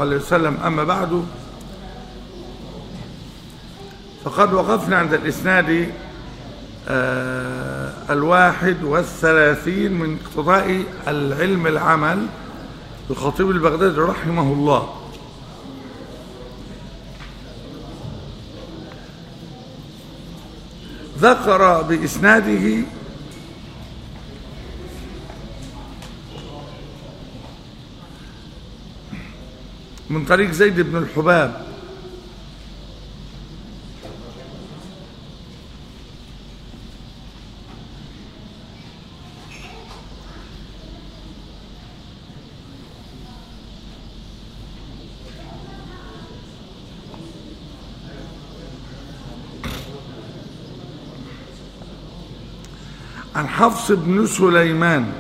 الله عليه وسلم أما بعد فقد وقفنا عند الإسناد آه الواحد والثلاثين من اقتضاء العلم العمل الخطيب البغدادي رحمه الله ذكر بإسناده من طريق زيد بن الحباب عن حفص بن سليمان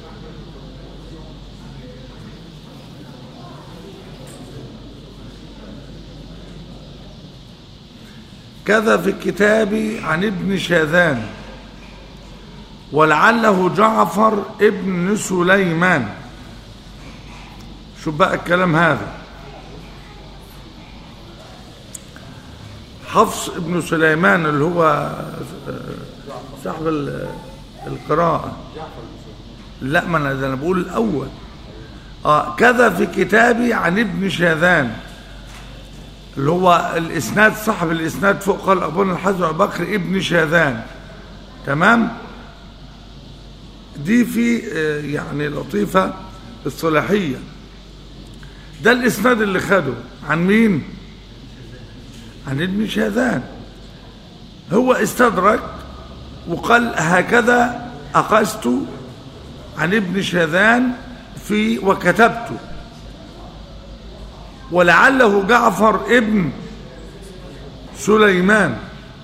كذا في الكتاب عن ابن شاذان ولعله جعفر ابن سليمان شو بقى الكلام هذا حفص ابن سليمان اللي هو صاحب القراءة لا ما انا ده انا بقول الاول اه كذا في كتابي عن ابن شاذان اللي هو الاسناد صاحب الاسناد فوق قال اخبرنا الحسن ابو بكر ابن شاذان تمام دي في آه يعني لطيفه الصلاحيه ده الاسناد اللي خده عن مين عن ابن شاذان هو استدرك وقال هكذا أخذت عن ابن شاذان في وكتبت ولعله جعفر ابن سليمان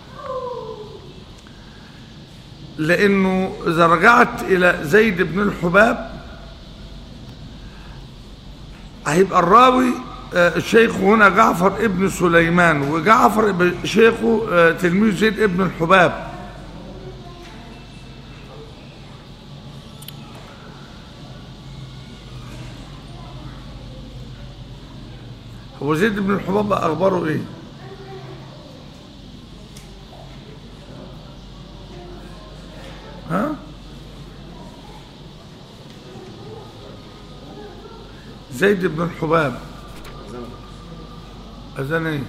لأنه إذا رجعت إلى زيد بن الحباب هيبقى الراوي الشيخ هنا جعفر ابن سليمان وجعفر شيخه تلميذ زيد ابن الحباب هو زيد بن الحباب اخباره ايه ها زيد بن الحباب اذن ايه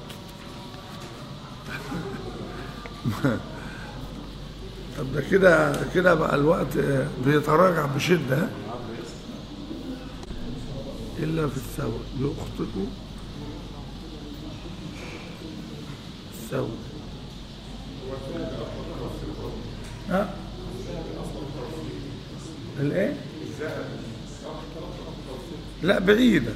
طب ده كده كده بقى الوقت بيتراجع بشده إلا في الثور يخطئ الثور ها الايه لا بعيدة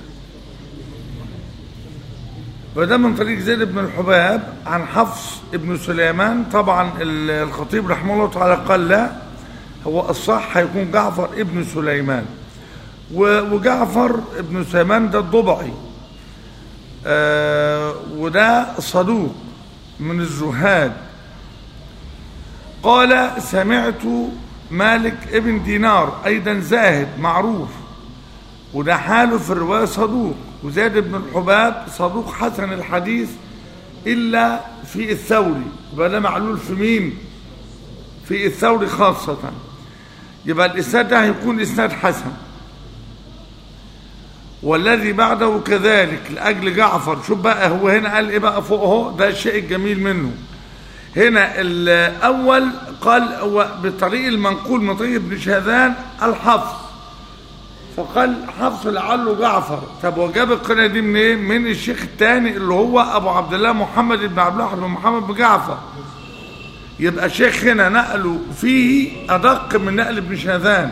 وده من طريق زيد بن الحباب عن حفص ابن سليمان طبعا الخطيب رحمه الله تعالى قال لا هو الصح هيكون جعفر ابن سليمان وجعفر ابن سليمان ده الضبعي آه وده صدوق من الزهاد قال سمعت مالك ابن دينار ايضا زاهد معروف وده حاله في الرواية صدوق وزاد بن الحباب صدوق حسن الحديث إلا في الثوري يبقى ده معلول في مين في الثوري خاصة يبقى الإسناد ده هيكون إسناد حسن والذي بعده كذلك لأجل جعفر شوف بقى هو هنا قال إيه بقى فوق اهو ده الشيء الجميل منه هنا الأول قال هو بطريق المنقول من طريق ابن شهذان الحفظ فقال حفص لعله جعفر طب وجاب القناة دي منين إيه؟ من الشيخ الثاني اللي هو ابو عبد الله محمد بن عبد الله بن محمد بن جعفر يبقى الشيخ هنا نقله فيه ادق من نقل ابن شاذان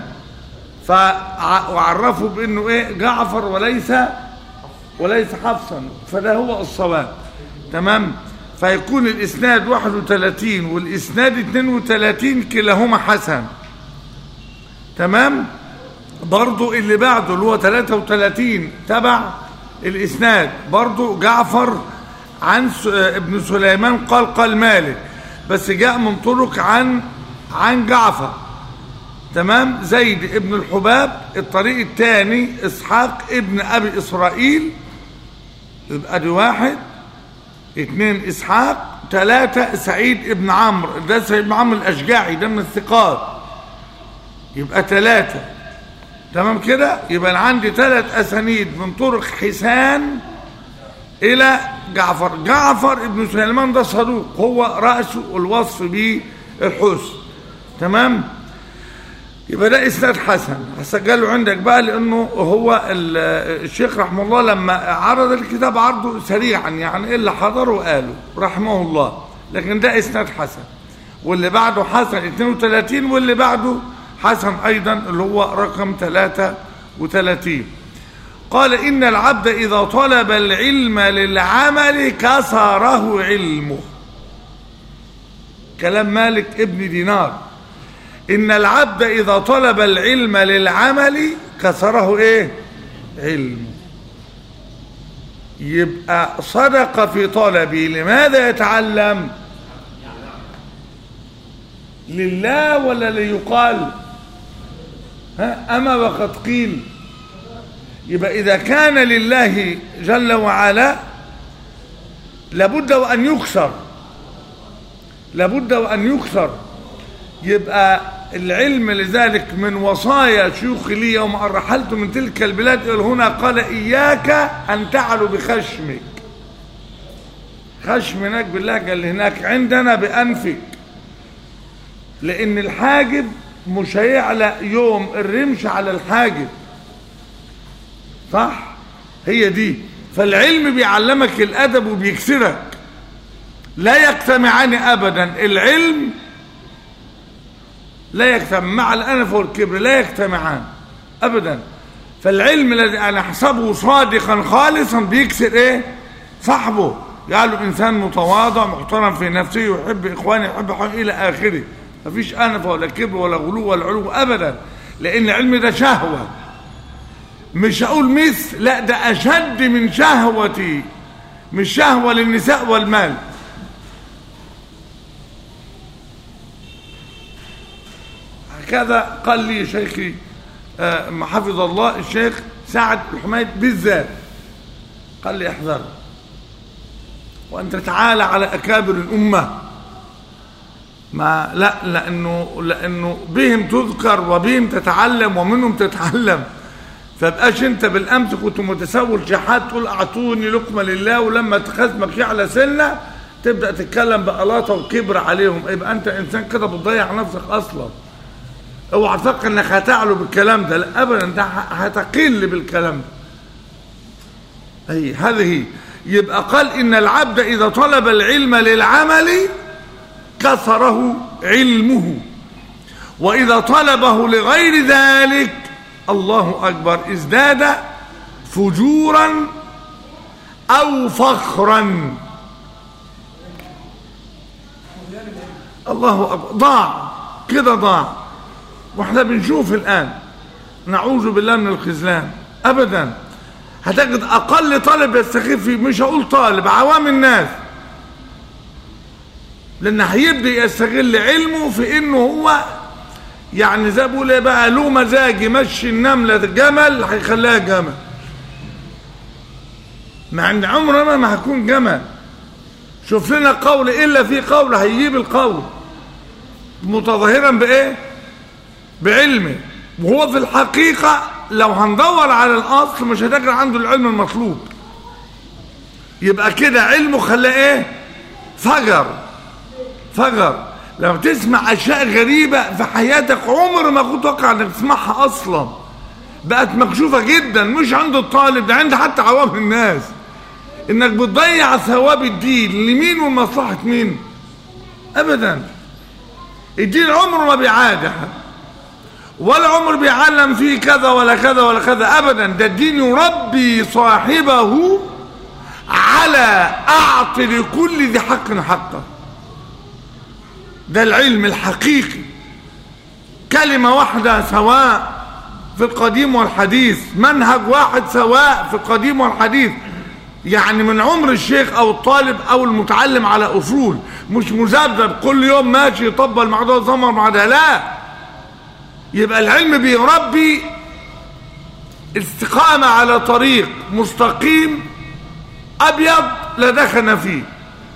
فعرفوا بانه ايه جعفر وليس وليس حفصا فده هو الصواب تمام فيكون الاسناد 31 والاسناد 32 كلاهما حسن تمام برضو اللي بعده اللي هو 33 تبع الاسناد برضو جعفر عن ابن سليمان قال قال مالك بس جاء من طرق عن عن جعفر تمام زيد ابن الحباب الطريق الثاني اسحاق ابن ابي اسرائيل يبقى دي واحد اثنين اسحاق ثلاثة سعيد ابن عمرو ده سعيد ابن عمرو الاشجاعي ده من الثقات يبقى ثلاثة تمام كده يبقى أنا عندي ثلاث اسانيد من طرق حسان الى جعفر جعفر ابن سليمان ده صدوق هو رأسه الوصف به الحسن تمام يبقى ده اسناد حسن هسجله عندك بقى لانه هو ال- الشيخ رحمه الله لما عرض الكتاب عرضه سريعا يعني ايه اللي حضره وقاله رحمه الله لكن ده اسناد حسن واللي بعده حسن 32 واللي بعده حسن ايضا اللي هو رقم 33 قال ان العبد اذا طلب العلم للعمل كسره علمه كلام مالك ابن دينار إن العبد إذا طلب العلم للعمل كسره إيه علمه يبقى صدق في طلبه لماذا يتعلم لله ولا ليقال ها أما وقد قيل يبقى إذا كان لله جل وعلا لابد وأن يكسر لابد وأن يكسر يبقى العلم لذلك من وصايا شيوخي لي يوم أن رحلت من تلك البلاد إلى هنا قال إياك أن تعلو بخشمك خشم هناك باللهجة اللي هناك عندنا بأنفك لأن الحاجب مش هيعلى يوم الرمش على الحاجب صح هي دي فالعلم بيعلمك الأدب وبيكسرك لا يجتمعان أبدا العلم لا يجتمع مع الأنف والكبر لا يجتمعان أبدا فالعلم الذي أنا أحسبه صادقا خالصا بيكسر إيه صاحبه يجعله إنسان متواضع محترم في نفسه يحب إخوانه يحب حوالي إلى آخره مفيش أنف ولا كبر ولا غلو ولا علو أبدا لأن العلم ده شهوة مش هقول مثل لا ده أشد من شهوتي مش شهوة للنساء والمال هكذا قال لي شيخي آه، حفظ الله الشيخ سعد الحميد بالذات قال لي احذر وأن تتعالى على أكابر الأمة ما لا لأنه, لأنه بهم تذكر وبهم تتعلم ومنهم تتعلم فبقاش انت بالامس كنت متسول شحات تقول اعطوني لقمه لله ولما تخزمك يعلى سنه تبدا تتكلم بقلاطه وكبر عليهم يبقى انت انسان كده بتضيع نفسك اصلا اوعى تفكر انك هتعلو بالكلام ده لا ابدا انت هتقل بالكلام ده اي هذه يبقى قال ان العبد اذا طلب العلم للعمل كثره علمه واذا طلبه لغير ذلك الله اكبر ازداد فجورا او فخرا الله اكبر ضاع كده ضاع واحنا بنشوف الان نعوذ بالله من الخذلان ابدا هتجد اقل طالب يستخف فيه مش هقول طالب عوام الناس لان هيبدا يستغل علمه في انه هو يعني زي بقول ايه بقى له مزاج يمشي النمله جمل هيخليها جمل مع ان عمرنا ما هكون جمل شوف لنا قول الا في قول هيجيب القول متظاهرا بايه بعلمه وهو في الحقيقه لو هندور على الاصل مش هتجد عنده العلم المطلوب يبقى كده علمه خلاه ايه فجر فجر لما تسمع اشياء غريبه في حياتك عمر ما كنت توقع انك تسمعها اصلا بقت مكشوفه جدا مش عند الطالب ده عند حتى عوام الناس انك بتضيع ثواب الدين لمين ومصلحه مين ابدا الدين عمره ما بيعادح ولا عمر بيعلم فيه كذا ولا كذا ولا كذا ابدا ده الدين يربي صاحبه على اعطي لكل ذي حق حقه ده العلم الحقيقي كلمة واحدة سواء في القديم والحديث منهج واحد سواء في القديم والحديث يعني من عمر الشيخ او الطالب او المتعلم على اصول مش مذبذب كل يوم ماشي يطبل مع ده زمر مع ده لا يبقى العلم بيربي استقامة على طريق مستقيم ابيض لدخن فيه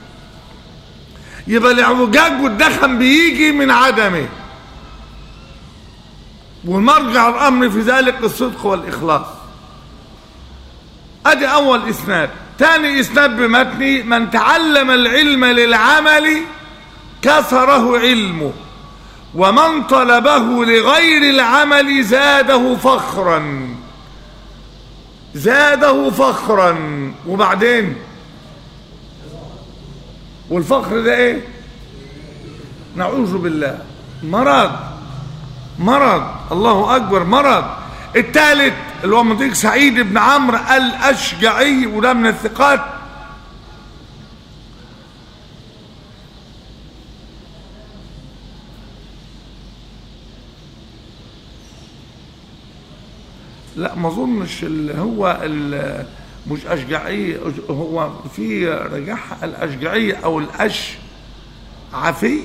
يبقى الاعوجاج والدخن بيجي من عدمه والمرجع الامر في ذلك الصدق والاخلاص ادي اول اسناد ثاني اسناد بمتني من تعلم العلم للعمل كسره علمه ومن طلبه لغير العمل زاده فخرا زاده فخرا وبعدين والفخر ده ايه نعوذ بالله مرض مرض الله اكبر مرض الثالث اللي هو منطق سعيد بن عمرو الاشجعي وده من الثقات لا ما اظنش اللي هو ال- مش اشجعي هو في رجعها الاشجعي او الاش عفي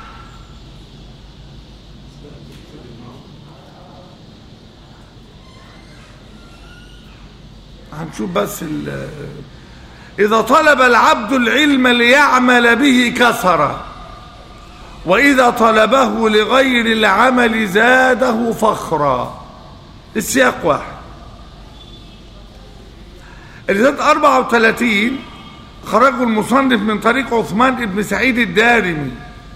هنشوف بس ال- إذا طلب العبد العلم ليعمل به كثر وإذا طلبه لغير العمل زاده فخرا السياق واحد الزاد 34 خرجه المصنف من طريق عثمان بن سعيد الدارمي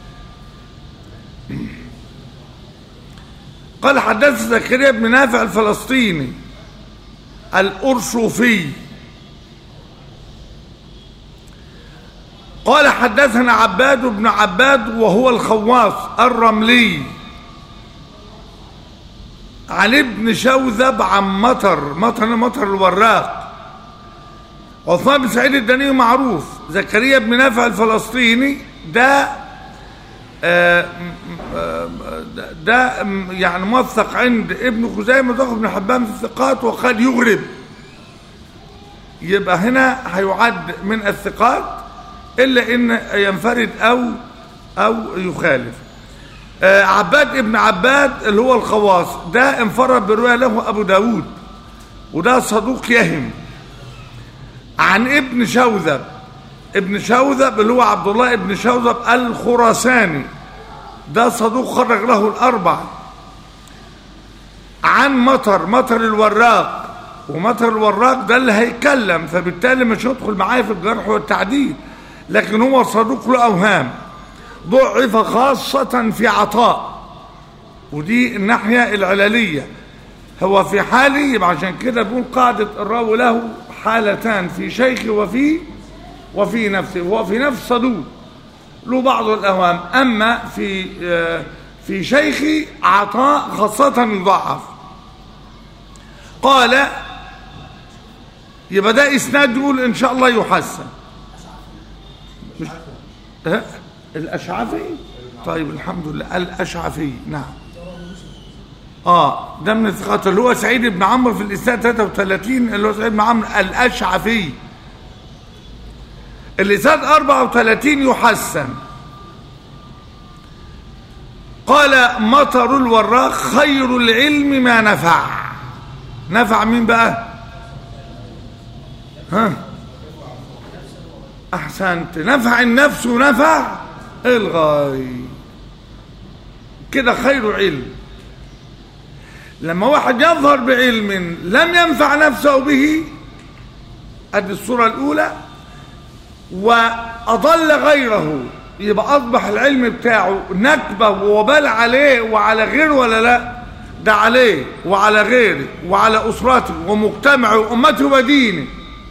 قال حدث زكريا بن نافع الفلسطيني الأرشوفي قال حدثنا عباد بن عباد وهو الخواص الرملي عن ابن شوذب عن مطر مطر مطر الوراق عثمان بن سعيد الداني معروف زكريا بن نافع الفلسطيني ده آه، آه، ده يعني موثق عند ابن خزيمة وضخ بن حبان في الثقات وقال يغرب يبقى هنا هيعد من الثقات إلا إن ينفرد أو أو يخالف آه، عباد ابن عباد اللي هو الخواص ده انفرد برواية له أبو داود وده صدوق يهم عن ابن شوذب ابن شوذب اللي هو عبد الله ابن شوذب الخراساني ده صدوق خرج له الأربع عن مطر مطر الوراق ومطر الوراق ده اللي هيتكلم فبالتالي مش هيدخل معايا في الجرح والتعديل لكن هو صدوق له أوهام ضعف خاصة في عطاء ودي الناحية العللية هو في حالي يبقى عشان كده بقول قاعدة الراوي له حالتان في شيخه وفي وفي نفسه هو في نفس صدوق له بعض الأوهام أما في آه، في شيخي عطاء خاصة يضعف قال يبقى ده إسناد يقول إن شاء الله يحسن مش ها؟ الأشعفي طيب الحمد لله الأشعفي نعم اه ده من الثقات اللي هو سعيد بن عمرو في الإسناد 33 اللي هو سعيد بن عمرو الأشعفي الإسناد 34 يحسن قال مطر الوراق خير العلم ما نفع نفع مين بقى ها احسنت نفع النفس ونفع الغاي كده خير علم لما واحد يظهر بعلم لم ينفع نفسه به ادي الصورة الاولى واضل غيره يبقى اصبح العلم بتاعه نكبة ووبال عليه وعلى غيره ولا لا ده عليه وعلى غيره وعلى اسرته ومجتمعه وامته ودينه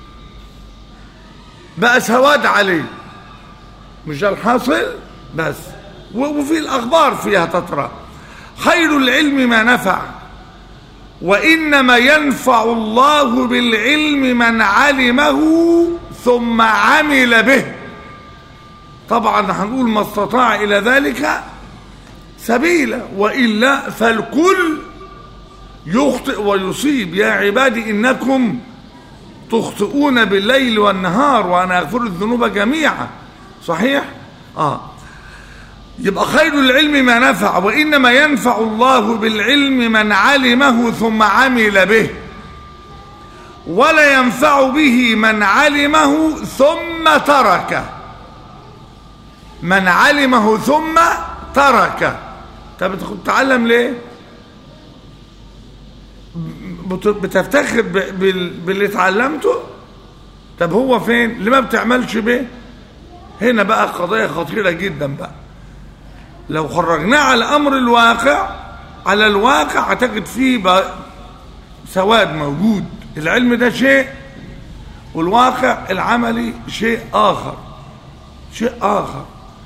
بقى سواد عليه مش ده الحاصل بس و- وفي الاخبار فيها تترى خير العلم ما نفع وانما ينفع الله بالعلم من علمه ثم عمل به طبعا هنقول ما استطاع الى ذلك سبيلا والا فالكل يخطئ ويصيب يا عبادي انكم تخطئون بالليل والنهار وانا اغفر الذنوب جميعا صحيح اه يبقى خير العلم ما نفع وانما ينفع الله بالعلم من علمه ثم عمل به ولا ينفع به من علمه ثم تركه من علمه ثم تركه طب بتتعلم ليه بت- بتفتخر ب- بال- باللي اتعلمته طب هو فين اللي ما بتعملش بيه هنا بقى قضية خطيرة جدا بقى لو خرجناه على أمر الواقع على الواقع هتجد فيه بقى سواد موجود العلم ده شيء والواقع العملي شيء آخر شيء آخر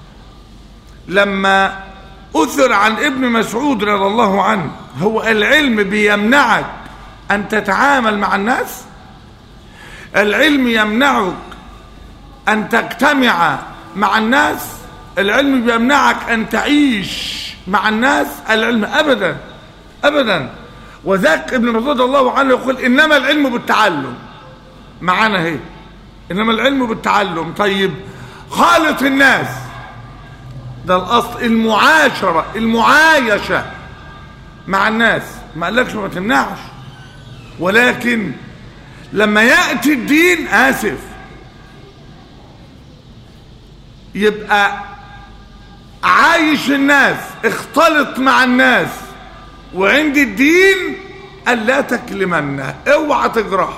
لما أثر عن ابن مسعود رضي الله عنه هو العلم بيمنعك أن تتعامل مع الناس العلم يمنعك أن تجتمع مع الناس العلم بيمنعك أن تعيش مع الناس العلم أبدا أبدا وذاك ابن مسعود رضي الله عنه يقول إنما العلم بالتعلم معانا اهي إنما العلم بالتعلم طيب خالط الناس ده الأصل المعاشرة المعايشة مع الناس ما قالكش ما تمنعش ولكن لما يأتي الدين آسف يبقى عايش الناس اختلط مع الناس وعند الدين ألا تكلمن اوعى تجرح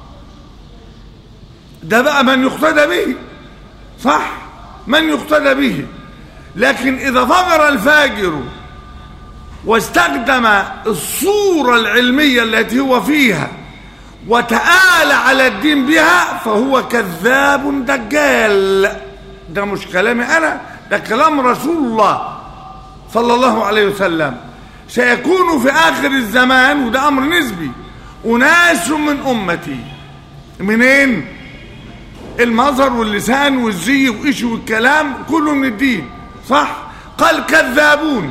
ده بقى من يقتدى به صح من يقتدى به لكن إذا فجر الفاجر واستخدم الصورة العلمية التي هو فيها وتآلى على الدين بها فهو كذاب دجال ده مش كلامي أنا ده كلام رسول الله صلى الله عليه وسلم سيكون في آخر الزمان وده أمر نسبي أناس من أمتي منين المظهر واللسان والزي وإيش والكلام كله من الدين صح قال كذابون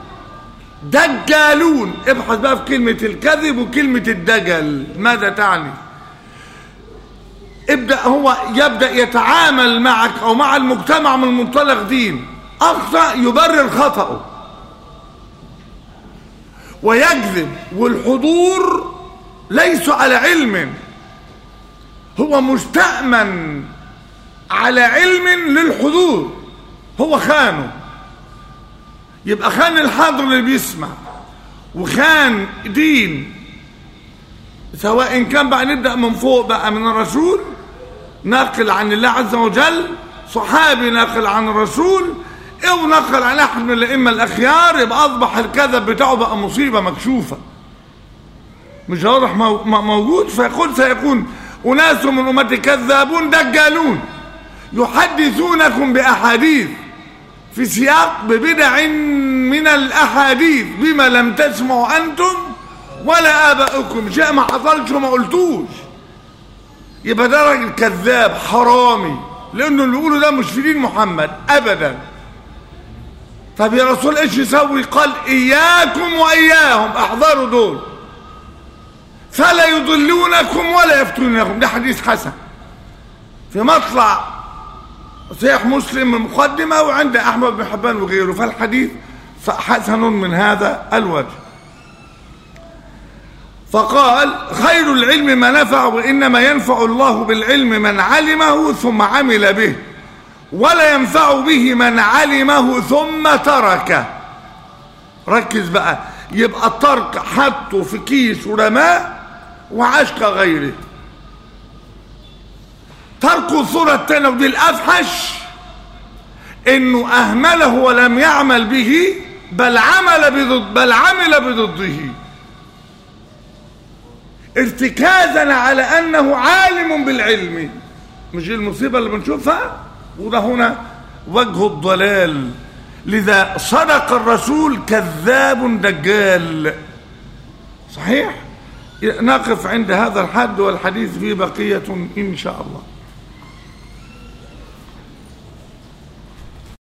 دجالون ابحث بقى في كلمة الكذب وكلمة الدجل ماذا تعني ابدأ هو يبدأ يتعامل معك أو مع المجتمع من منطلق دين أخطأ يبرر خطأه ويكذب والحضور ليس على علم هو مستأمن على علم للحضور هو خانه يبقى خان الحاضر اللي بيسمع وخان دين سواء كان بقى نبدأ من فوق بقى من الرسول ناقل عن الله عز وجل صحابي ناقل عن الرسول او نقل عن احد من الائمه الاخيار يبقى اصبح الكذب بتاعه بقى مصيبه مكشوفه مش واضح مو- م- موجود فيقول سيكون اناس من امتي كذابون دجالون يحدثونكم باحاديث في سياق ببدع من الاحاديث بما لم تسمعوا انتم ولا اباؤكم شيء ما حصلش وما قلتوش يبقى ده راجل كذاب حرامي لانه اللي بيقوله ده مش في دين محمد ابدا طب يا رسول ايش يسوي قال اياكم واياهم احذروا دول فلا يضلونكم ولا يفتونكم ده حديث حسن في مطلع صحيح مسلم المقدمة وعند أحمد بن حبان وغيره فالحديث حسن من هذا الوجه فقال خير العلم ما نفع وإنما ينفع الله بالعلم من علمه ثم عمل به ولا ينفع به من علمه ثم تركه ركز بقى يبقى الترك حطه في كيس ورماه وعاش كغيره ترك الصورة التانية ودي الأفحش إنه أهمله ولم يعمل به بل عمل بضد بل عمل بضده ارتكازا على أنه عالم بالعلم مش دي المصيبة اللي بنشوفها وده هنا وجه الضلال لذا صدق الرسول كذاب دجال صحيح نقف عند هذا الحد والحديث فيه بقية إن شاء الله